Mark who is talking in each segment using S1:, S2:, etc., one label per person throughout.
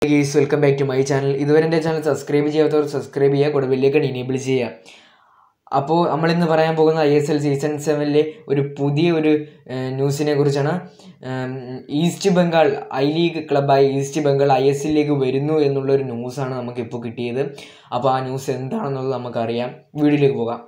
S1: geese welcome back to my channel ഇതുവരെ എൻ്റെ channel subscribe ചെയ്യാത്തവർ സബ്സ്ക്രൈബ് ചെയ്യുക കൂടെ ബെല്ലേക്കൺ ഇനേബിൾ ചെയ്യുക അപ്പോൾ നമ്മളിന്ന് പറയാൻ പോകുന്ന ഐ എസ് എൽ സീസൺ സെവനിലെ ഒരു പുതിയ ഒരു ഏഹ്, ന്യൂസിനെ കുറിച്ചാണ് ഉം, ഈസ്റ്റ് ബംഗാൾ ഐ ലീഗ് ക്ലബ്ബായ ഈസ്റ്റ് ബംഗാൾ ഐ എസ് എല്ലിലേക്ക് വരുന്നു എന്നുള്ളൊരു ന്യൂസാണ് നമുക്കിപ്പോൾ കിട്ടിയത് അപ്പോൾ ആ ന്യൂസ് എന്താണെന്നുള്ളത് നമുക്കറിയാം വീഡിയോയിലേക്ക് പോകാം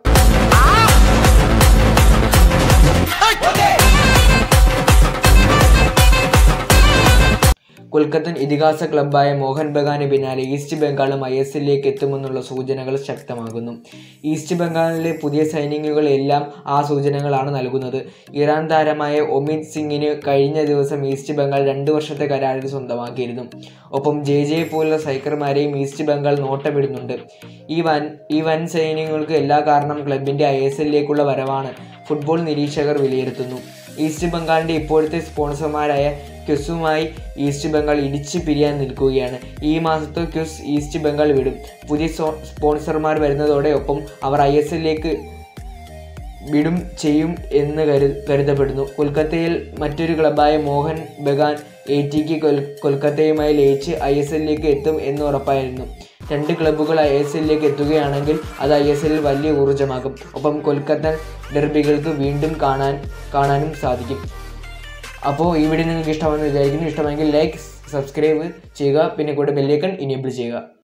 S1: കൊൽക്കത്തൻ ഇതിഹാസ ക്ലബ്ബായ മോഹൻ ബഗാന് പിന്നാലെ ഈസ്റ്റ് ബംഗാളും ഐ എസ് എല്ലിലേക്ക് എത്തുമെന്നുള്ള സൂചനകൾ ശക്തമാകുന്നു ഈസ്റ്റ് ബംഗാളിലെ പുതിയ സൈനിങ്ങുകളെല്ലാം ആ സൂചനകളാണ് നൽകുന്നത് ഇറാൻ താരമായ ഒമിത് സിംഗിന് കഴിഞ്ഞ ദിവസം ഈസ്റ്റ് ബംഗാൾ രണ്ട് വർഷത്തെ കരാറിൽ സ്വന്തമാക്കിയിരുന്നു ഒപ്പം ജെ ജെ പോലുള്ള സൈക്കർമാരെയും ഈസ്റ്റ് ബംഗാൾ നോട്ടമിടുന്നുണ്ട് ഈ വൻ ഈ വൻ സൈന്യങ്ങൾക്ക് എല്ലാ കാരണം ക്ലബിൻ്റെ ഐ എസ് എല്ലിലേക്കുള്ള വരവാണ് ഫുട്ബോൾ നിരീക്ഷകർ വിലയിരുത്തുന്നു ഈസ്റ്റ് ബംഗാളിൻ്റെ ഇപ്പോഴത്തെ സ്പോൺസർമാരായ ക്യുസുമായി ഈസ്റ്റ് ബംഗാൾ ഇടിച്ചു പിരിയാൻ നിൽക്കുകയാണ് ഈ മാസത്തെ ക്യുസ് ഈസ്റ്റ് ബംഗാൾ വിടും പുതിയ സോ- സ്പോൺസർമാർ വരുന്നതോടെ ഒപ്പം അവർ ഐ എസ് എല്ലിലേക്ക് വിടും ചെയ്യും എന്ന് കരു കരുതപ്പെടുന്നു കൊൽക്കത്തയിൽ മറ്റൊരു ക്ലബായ മോഹൻ ബഗാൻ എ ടിക്ക് കൊൽ കൊൽക്കത്തയുമായി ലയിച്ച് ഐ എസ് എല്ലിലേക്ക് എത്തും എന്ന് ഉറപ്പായിരുന്നു രണ്ട് ക്ലബ്ബുകൾ ഐ എസ് എല്ലിലേക്ക് എത്തുകയാണെങ്കിൽ അത് ഐ എസ് എല്ലിൽ വലിയ ഊർജ്ജമാകും ഒപ്പം കൊൽക്കത്ത ഡെർബികൾക്ക് വീണ്ടും കാണാൻ കാണാനും സാധിക്കും അപ്പോൾ ഈ വീഡിയോ നിങ്ങൾക്ക് ഇഷ്ടമാണെന്ന് വിചാരിക്കുന്നു ഇഷ്ടമെങ്കിൽ ലൈക്ക് സബ്സ്ക്രൈബ് ചെയ്യുക പിന്നെ കൂടെ ബെല്ലേക്കൺ ഇനേബിൾ ചെയ്യുക